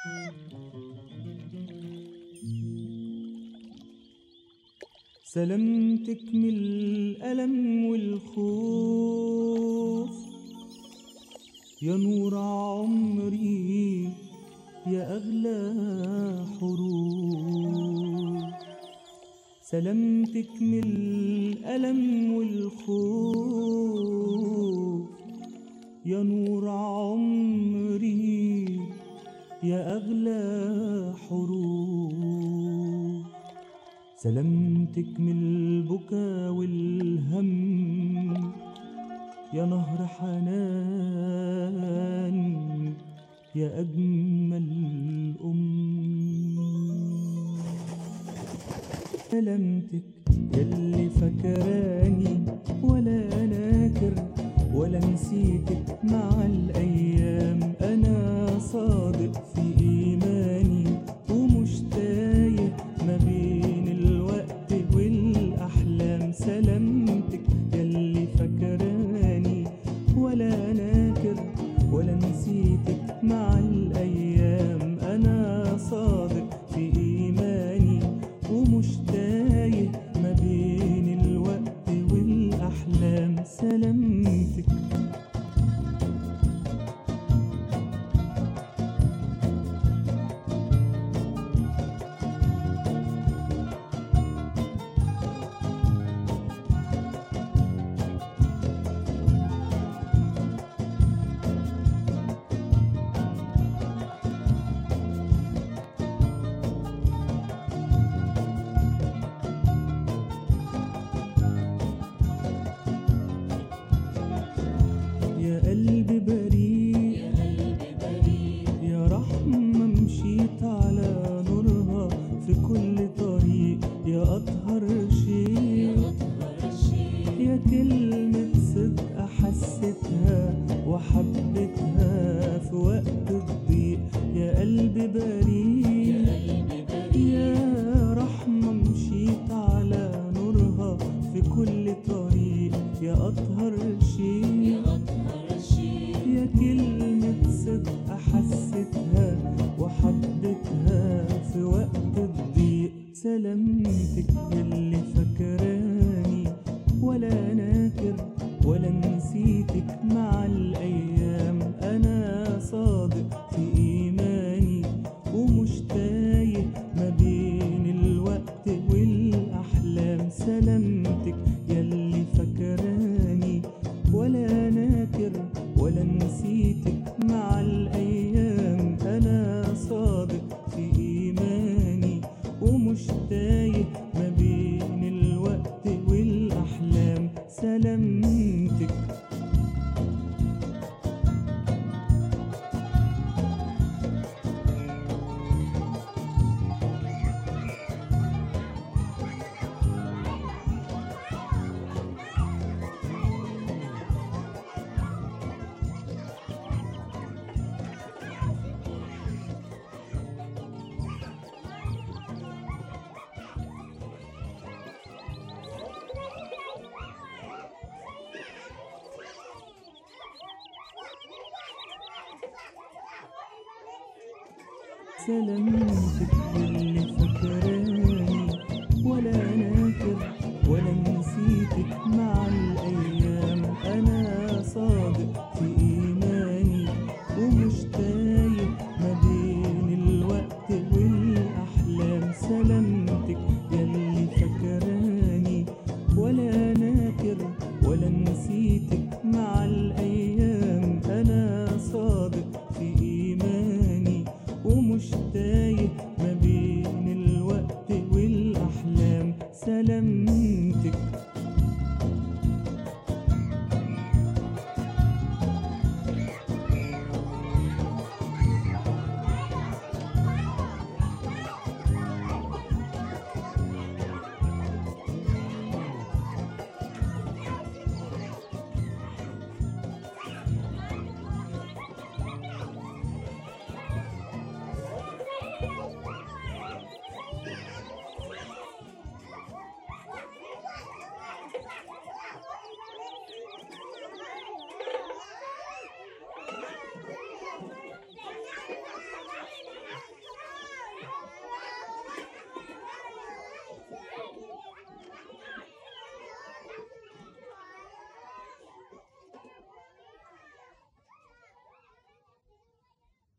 سلامتك من الألم والخوف يا نور عمري يا أغلى حروف سلامتك من الألم والخوف يا نور عمري يا أغلى حروف سلامتك من البكا والهم يا نهر حنان يا أجمل أم سلامتك يلي فكراني ولا ناكر ولا نسيتك مع الأيام أنا صادق في إيماني ومش تايه ما بين الوقت والأحلام سلامتك يلي فكراني ولا ناكر ولا نسيتك مع الأيام أنا صادق في إيماني ومش تايه ما بين الوقت والأحلام سلامتك يا قلبي بريء يا رحمة مشيت على نورها في كل طريق يا أطهر شيء يا كلمة صدق حسيتها وحبيتها في وقت الضيق يا قلبي بريء يا رحمة مشيت على نورها في كل طريق يا أطهر شيء يا كلمة صدق حسيتها وحبيتها في وقت الضيق سلامتك يلي فكراني ولا ناكر ولا نسيتك مع الأيام أنا صادق في إيماني ومش تايه ما بين الوقت والأحلام سلامتك يلي فكراني ولا ناكر ولا نسيتك مع الأيام أنا صادق في إيماني ومش تايه ما بين الوقت والأحلام سلامتك سلامتك اللي فكراني ولا ناكر ولا نسيتك مع الأيام أنا صادق في إيماني ومش تايه ما بين الوقت والأحلام سلامتك يلي فكراني ولا ناكر ولا نسيتك مع الأيام أنا صادق في إيماني ومش تايه ما بين الوقت والأحلام سلام